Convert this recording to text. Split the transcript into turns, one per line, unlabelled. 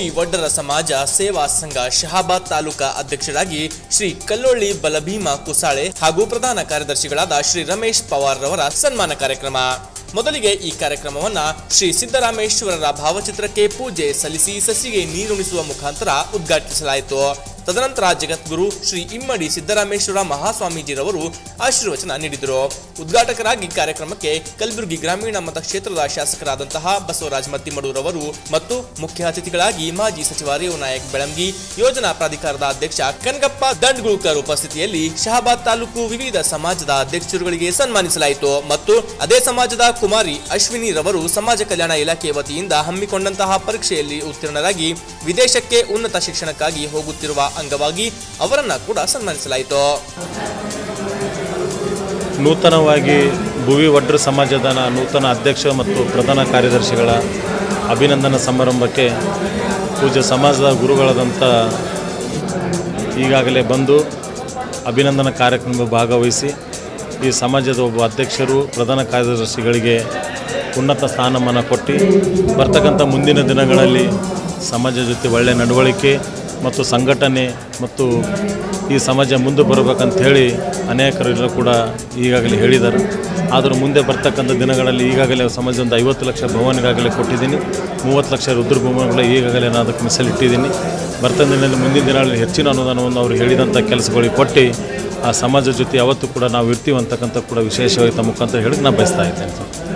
ವಡ್ಡರ ಸಮಾಜ ಸೇವಾ ಸಂಘ ಶಹಾಬಾದ್ ತಾಲೂಕಾ ಅಧ್ಯಕ್ಷರಾಗಿ ಶ್ರೀ ಕಲ್ಲೊಳ್ಳಿ ಬಲಭೀಮ ಕುಸಾಳೆ ಹಾಗೂ ಪ್ರಧಾನ ಕಾರ್ಯದರ್ಶಿಗಳಾದ ಶ್ರೀ ರಮೇಶ್ ಪವಾರ್ ರವರ ಸನ್ಮಾನ ಕಾರ್ಯಕ್ರಮ ಮೊದಲಿಗೆ ಈ ಕಾರ್ಯಕ್ರಮವನ್ನ ಶ್ರೀ ಸಿದ್ದರಾಮೇಶ್ವರರ ಭಾವಚಿತ್ರಕ್ಕೆ ಪೂಜೆ ಸಲ್ಲಿಸಿ ಸಸಿಗೆ ನೀರುಣಿಸುವ ಮುಖಾಂತರ ಉದ್ಘಾಟಿಸಲಾಯಿತು ತದನಂತರ ಜಗದ್ಗುರು ಶ್ರೀ ಇಮ್ಮಡಿ ಸಿದ್ದರಾಮೇಶ್ವರ ಮಹಾಸ್ವಾಮೀಜಿರವರು ಆಶೀರ್ವಚನ ನೀಡಿದರು ಉದ್ಘಾಟಕರಾಗಿ ಕಾರ್ಯಕ್ರಮಕ್ಕೆ ಕಲಬುರಗಿ ಗ್ರಾಮೀಣ ಮತಕ್ಷೇತ್ರದ ಶಾಸಕರಾದಂತಹ ಬಸವರಾಜ ಮತ್ತಿಮಡೂರವರು ಮತ್ತು ಮುಖ್ಯ ಅತಿಥಿಗಳಾಗಿ ಮಾಜಿ ಸಚಿವ ರೇವನಾಯಕ್ ಬೆಳಂಗಿ ಯೋಜನಾ ಪ್ರಾಧಿಕಾರದ ಅಧ್ಯಕ್ಷ ಕನಗಪ್ಪ ದಂಡ್ಗುಳ್ಕರ್ ಉಪಸ್ಥಿತಿಯಲ್ಲಿ ಶಹಾಬಾದ್ ತಾಲೂಕು ವಿವಿಧ ಸಮಾಜದ ಅಧ್ಯಕ್ಷರುಗಳಿಗೆ ಸನ್ಮಾನಿಸಲಾಯಿತು ಮತ್ತು ಅದೇ ಸಮಾಜದ ಕುಮಾರಿ ಅಶ್ವಿನಿ ರವರು ಸಮಾಜ ಕಲ್ಯಾಣ ಇಲಾಖೆ ವತಿಯಿಂದ ಹಮ್ಮಿಕೊಂಡಂತಹ ಪರೀಕ್ಷೆಯಲ್ಲಿ ಉತ್ತೀರ್ಣರಾಗಿ ವಿದೇಶಕ್ಕೆ ಉನ್ನತ ಶಿಕ್ಷಣಕ್ಕಾಗಿ ಹೋಗುತ್ತಿರುವ ಅಂಗವಾಗಿ ಅವರನ್ನ ಕೂಡ ಸನ್ಮಾನಿಸಲಾಯಿತು
ನೂತನವಾಗಿ ಭುವಿ ವಡ್ರ ಸಮಾಜದ ನ- ನೂತನ ಅಧ್ಯಕ್ಷ ಮತ್ತು ಪ್ರಧಾನ ಕಾರ್ಯದರ್ಶಿಗಳ ಅಭಿನಂದನಾ ಸಮಾರಂಭಕ್ಕೆ ಪೂಜ್ಯ ಸಮಾಜದ ಗುರುಗಳಾದಂಥ ಈಗಾಗಲೇ ಬಂದು ಅಭಿನಂದನಾ ಕಾರ್ಯಕ್ರಮದ ಭಾಗವಹಿಸಿ ಈ ಸಮಾಜದ ಒಬ್ಬ ಅಧ್ಯಕ್ಷರು ಪ್ರಧಾನ ಕಾರ್ಯದರ್ಶಿಗಳಿಗೆ ಉನ್ನತ ಸ್ಥಾನಮಾನ ಕೊಟ್ಟು ಬರ್ತಕ್ಕಂಥ ಮುಂದಿನ ದಿನಗಳಲ್ಲಿ ಸಮಾಜ ಜೊತೆ ಒಳ್ಳೆಯ ನಡವಳಿಕೆ ಮತ್ತು ಸಂಘಟನೆ ಮತ್ತು ಈ ಸಮಾಜ ಮುಂದೆ ಬರಬೇಕಂತ ಹೇಳಿ ಅನೇಕರೆಲ್ಲರೂ ಕೂಡ ಈಗಾಗಲೇ ಹೇಳಿದ್ದಾರೆ ಆದರೂ ಮುಂದೆ ಬರ್ತಕ್ಕಂಥ ದಿನಗಳಲ್ಲಿ ಈಗಾಗಲೇ ಸಮಾಜ ಒಂದು ಐವತ್ತು ಲಕ್ಷ ಭವನ ಈಗಾಗಲೇ ಕೊಟ್ಟಿದ್ದೀನಿ ಮೂವತ್ತು ಲಕ್ಷ ರುದ್ರ ಭವನಗಳ ಈಗಾಗಲೇ ನಾನು ಅದಕ್ಕೆ ಮೀಸಲಿಟ್ಟಿದ್ದೀನಿ ಬರ್ತಂದ ದಿನದಲ್ಲಿ ಮುಂದಿನ ದಿನಗಳಲ್ಲಿ ಹೆಚ್ಚಿನ ಅನುದಾನವನ್ನು ಅವರು ಹೇಳಿದಂಥ ಕೆಲಸಗಳಿಗೆ ಕೊಟ್ಟು ಆ ಸಮಾಜ ಜೊತೆ ಯಾವತ್ತೂ ಕೂಡ ನಾವು ಇರ್ತೀವಿ ಅಂತಕ್ಕಂಥ ಕೂಡ ವಿಶೇಷವಾಗಿ ತಮ್ಮ ಮುಖಾಂತರ ಹೇಳಕ್ಕೆ ನಾನು ಬಯಸ್ತಾ ಇದ್ದೇನೆ ಸರ್